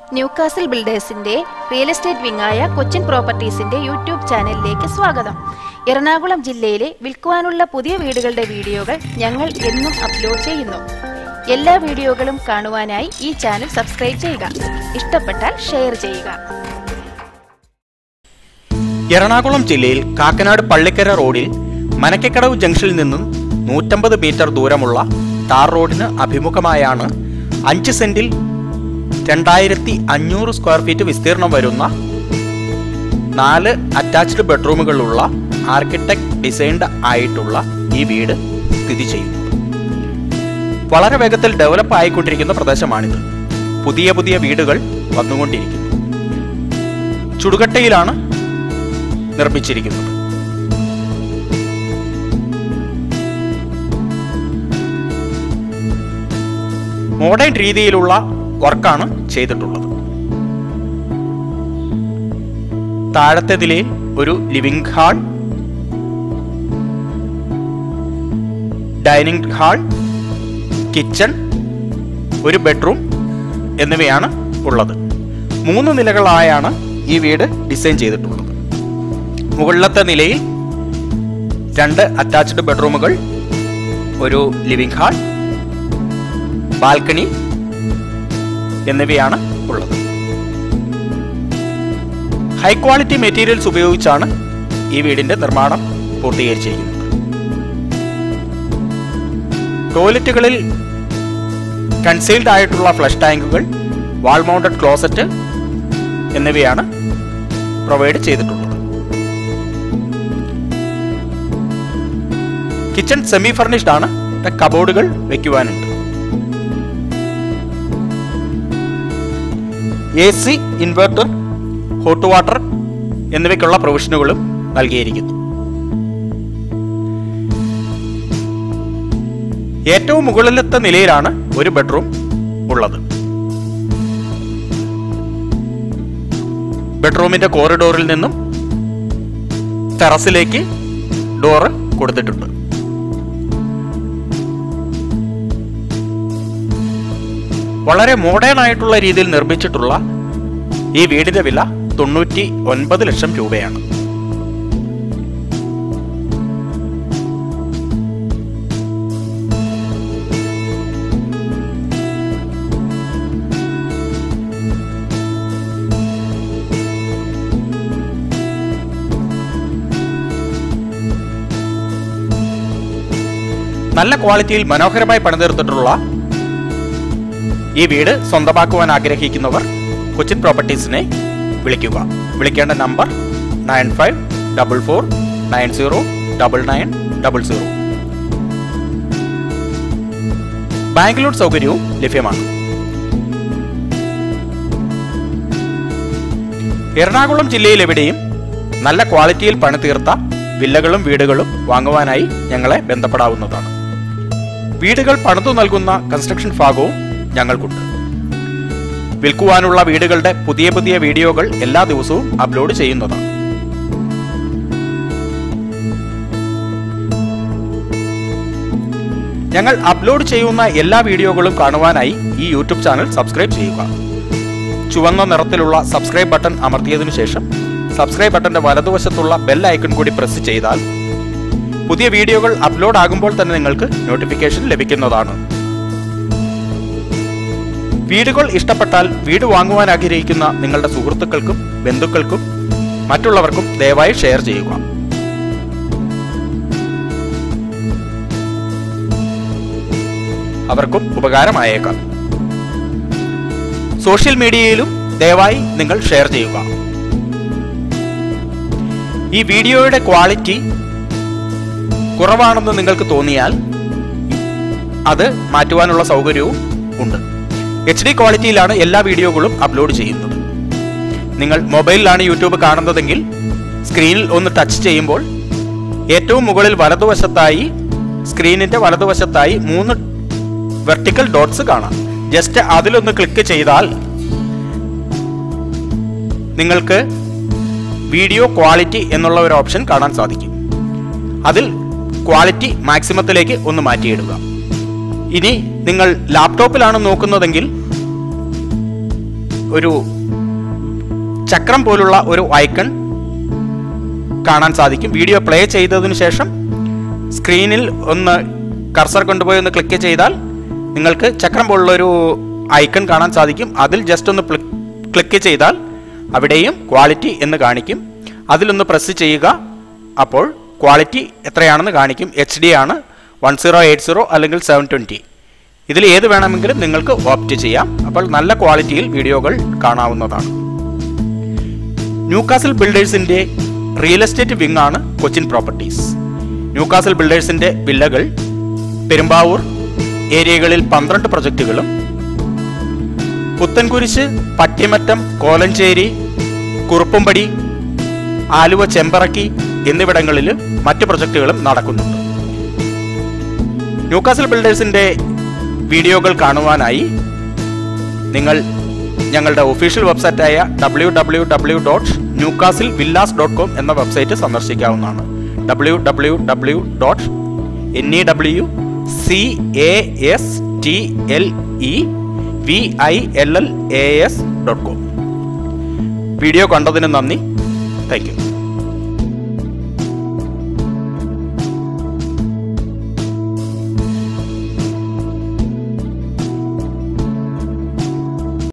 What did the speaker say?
Newcastle ബിൽഡേഴ്സിന്റെ real estate വിങ്ങായ കൊച്ചിൻ പ്രോപ്പർട്ടീസിന്റെ യൂട്യൂബ് ചാനലിലേക്ക് സ്വാഗതം എറണാകുളം ജില്ലയിലെ വിൽക്കുവാനുള്ള പുതിയ വീടുകളുടെ വീഡിയോകൾ ഞങ്ങൾ എന്നും അപ്ലോഡ് ചെയ്യുന്നു എല്ലാ വീഡിയോകളും കാണുവാനായി ഈ ചാനൽ സബ്സ്ക്രൈബ് ചെയ്യുക ഇഷ്ടപ്പെട്ടാൽ ഷെയർ ചെയ്യുക എറണാകുളം ജില്ലയിൽ കാക്കനാട് പള്ളിക്കര റോഡിൽ മനക്കക്കടവ് ജംഗ്ഷനിൽ നിന്നും നൂറ്റമ്പത് മീറ്റർ ദൂരമുള്ള ടാർ റോഡിന് അഭിമുഖമായാണ് അഞ്ച് സെന്റിൽ രണ്ടായിരത്തി അഞ്ഞൂറ് സ്ക്വയർ ഫീറ്റ് വിസ്തീർണം വരുന്ന നാല് അറ്റാച്ച്ഡ് ബെഡ്റൂമുകളുള്ള ആർക്കിടെക്ട് ഡിസൈൻഡ് ആയിട്ടുള്ള ഈ വീട് സ്ഥിതി ചെയ്യുന്നു വളരെ വേഗത്തിൽ ഡെവലപ്പ് ആയിക്കൊണ്ടിരിക്കുന്ന പ്രദേശമാണിത് പുതിയ പുതിയ വീടുകൾ വന്നുകൊണ്ടിരിക്കുന്നു ചുടുകട്ടയിലാണ് നിർമ്മിച്ചിരിക്കുന്നത് മോഡേൺ രീതിയിലുള്ള വർക്കാണ് ചെയ്തിട്ടുള്ളത് താഴത്തെ നിലയിൽ ഒരു living hall dining hall kitchen ഒരു ബെഡ്റൂം എന്നിവയാണ് ഉള്ളത് മൂന്ന് നിലകളായാണ് ഈ വീട് ഡിസൈൻ ചെയ്തിട്ടുള്ളത് മുകളിലത്തെ നിലയിൽ രണ്ട് അറ്റാച്ച്ഡ് ബെഡ്റൂമുകൾ ഒരു ലിവിംഗ് ഹാൾ ബാൽക്കണി എന്നിവയാണ് ഉള്ളത് ഹൈ ക്വാളിറ്റി മെറ്റീരിയൽസ് ഉപയോഗിച്ചാണ് ഈ വീടിന്റെ നിർമ്മാണം പൂർത്തീകരിച്ചിരിക്കുന്നത് ടോയ്ലറ്റുകളിൽ കൺസീൽഡ് ആയിട്ടുള്ള ഫ്ലഷ് ടാങ്കുകൾ വാൾ മൗണ്ടഡ് ക്ലോസറ്റ് എന്നിവയാണ് പ്രൊവൈഡ് ചെയ്തിട്ടുള്ളത് കിച്ചൺ സെമി ഫർണിഷ്ഡ് ആണ് കബോർഡുകൾ വെക്കുവാനുണ്ട് A C inverter hot water എന്നിവയ്ക്കുള്ള പ്രൊവിഷനുകളും നൽകിയിരിക്കുന്നു ഏറ്റവും മുകളിലത്തെ നിലയിലാണ് ഒരു ബെഡ്റൂം ഉള്ളത് ബെഡ്റൂമിന്റെ കോറിഡോറിൽ നിന്നും ടെറസിലേക്ക് ഡോറ് കൊടുത്തിട്ടുണ്ട് വളരെ മോഡേൺ ആയിട്ടുള്ള രീതിയിൽ നിർമ്മിച്ചിട്ടുള്ള ഈ വീടിന്റെ വില തൊണ്ണൂറ്റി ഒൻപത് ലക്ഷം രൂപയാണ് നല്ല ക്വാളിറ്റിയിൽ മനോഹരമായി പണിതീർത്തിട്ടുള്ള ഈ വീട് സ്വന്തമാക്കുവാൻ ആഗ്രഹിക്കുന്നവർ കൊച്ചിൻ പ്രോപ്പർട്ടീസിനെ വിളിക്കുക വിളിക്കേണ്ട number nine five double four nine zero double nine double zero bank loan സൗകര്യവും ലഭ്യമാണ് എറണാകുളം ജില്ലയിൽ എവിടെയും നല്ല ക്വാളിറ്റിയിൽ പണിതീർത്ത വില്ലകളും വീടുകളും വാങ്ങുവാനായി ഞങ്ങളെ ബന്ധപ്പെടാവുന്നതാണ് വീടുകൾ പണിതു നൽകുന്ന കൺസ്ട്രക്ഷൻ ഭാഗവും ഞങ്ങൾക്കുണ്ട് വിൽക്കുവാനുള്ള വീടുകളുടെ പുതിയ പുതിയ വീഡിയോകൾ എല്ലാ ദിവസവും അപ്ലോഡ് ചെയ്യുന്നതാണ് ഞങ്ങൾ അപ്ലോഡ് ചെയ്യുന്ന എല്ലാ വീഡിയോകളും കാണുവാനായി ഈ യൂട്യൂബ് ചാനൽ സബ്സ്ക്രൈബ് ചെയ്യുക ചുവന്ന നിറത്തിലുള്ള സബ്സ്ക്രൈബ് ബട്ടൺ അമർത്തിയതിനു ശേഷം സബ്സ്ക്രൈബ് ബട്ടന്റെ വലതുവശത്തുള്ള ബെൽ ഐക്കൺ കൂടി പ്രസ് ചെയ്താൽ പുതിയ വീഡിയോകൾ അപ്ലോഡ് ആകുമ്പോൾ തന്നെ നിങ്ങൾക്ക് നോട്ടിഫിക്കേഷൻ ലഭിക്കുന്നതാണ് വീടുകൾ ഇഷ്ടപ്പെട്ടാൽ വീട് വാങ്ങുവാൻ ആഗ്രഹിക്കുന്ന നിങ്ങളുടെ സുഹൃത്തുക്കൾക്കും ബന്ധുക്കൾക്കും മറ്റുള്ളവർക്കും ദയവായി ഷെയർ ചെയ്യുക അവർക്കും ഉപകാരമായേക്കാം സോഷ്യൽ മീഡിയയിലും ദയവായി നിങ്ങൾ ഷെയർ ചെയ്യുക ഈ വീഡിയോയുടെ ക്വാളിറ്റി കുറവാണെന്ന് നിങ്ങൾക്ക് തോന്നിയാൽ അത് മാറ്റുവാനുള്ള സൗകര്യവും ഉണ്ട് എച്ച് ഡി ക്വാളിറ്റിയിലാണ് എല്ലാ വീഡിയോകളും അപ്ലോഡ് ചെയ്യുന്നത് നിങ്ങൾ മൊബൈലിലാണ് യൂട്യൂബ് കാണുന്നതെങ്കിൽ സ്ക്രീനിൽ ഒന്ന് ടച്ച് ചെയ്യുമ്പോൾ ഏറ്റവും മുകളിൽ വലതുവശത്തായി സ്ക്രീനിന്റെ വലതുവശത്തായി മൂന്ന് വെർട്ടിക്കൽ ഡോട്ട്സ് കാണാം ജസ്റ്റ് അതിലൊന്ന് ക്ലിക്ക് ചെയ്താൽ നിങ്ങൾക്ക് വീഡിയോ ക്വാളിറ്റി എന്നുള്ള ഒരു ഓപ്ഷൻ കാണാൻ സാധിക്കും അതിൽ ക്വാളിറ്റി മാക്സിമത്തിലേക്ക് ഒന്ന് മാറ്റിയിടുക ഇനി നിങ്ങൾ ലാപ്ടോപ്പിലാണ് നോക്കുന്നതെങ്കിൽ ഒരു ചക്രം പോലുള്ള ഒരു ഐക്കൺ കാണാൻ സാധിക്കും വീഡിയോ പ്ലേ ചെയ്തതിനു ശേഷം സ്ക്രീനിൽ ഒന്ന് കർസർ കൊണ്ടുപോയി ഒന്ന് ക്ലിക്ക് ചെയ്താൽ നിങ്ങൾക്ക് ചക്രം പോലുള്ള ഒരു ഐക്കൺ കാണാൻ സാധിക്കും അതിൽ ജസ്റ്റ് ഒന്ന് ക്ലിക്ക് ചെയ്താൽ അവിടെയും ക്വാളിറ്റി എന്ന് കാണിക്കും അതിലൊന്ന് പ്രസ് ചെയ്യുക അപ്പോൾ ക്വാളിറ്റി എത്രയാണെന്ന് കാണിക്കും എച്ച് ഡി ആണ് വൺ സീറോ എയ്റ്റ് സീറോ അല്ലെങ്കിൽ സെവൻ ട്വൻറ്റി ഇതിൽ ഏത് വേണമെങ്കിലും നിങ്ങൾക്ക് ഓപ്റ്റ് ചെയ്യാം അപ്പോൾ നല്ല ക്വാളിറ്റിയിൽ വീഡിയോകൾ കാണാവുന്നതാണ് ന്യൂകാസിൽ ബിൽഡേഴ്സിന്റെ റിയൽ എസ്റ്റേറ്റ് വിങ് ആണ് കൊച്ചിൻ പ്രോപ്പർട്ടീസ് ന്യൂകാസിൽ ബിൽഡേഴ്സിന്റെ വില്ലകൾ പെരുമ്പാവൂർ ഏരിയകളിൽ പന്ത്രണ്ട് പ്രൊജക്റ്റുകളും പുത്തൻകുരിശ് പട്ടിമറ്റം കോലഞ്ചേരി കുറുപ്പുംപടി ആലുവ ചെമ്പറക്കി എന്നിവിടങ്ങളിൽ മറ്റ് പ്രൊജക്റ്റുകളും നടക്കുന്നുണ്ട് ന്യൂകാസിൽ ബിൽഡേഴ്സിന്റെ വീഡിയോകൾ കാണുവാനായി നിങ്ങൾ ഞങ്ങളുടെ ഒഫീഷ്യൽ വെബ്സൈറ്റായ W W W dot Newcastle villas dot com എന്ന വെബ്സൈറ്റ് സന്ദർശിക്കാവുന്നതാണ് W W W dot N E W C A S T L E V I L L A S dot com video കണ്ടതിന് നന്ദി thank you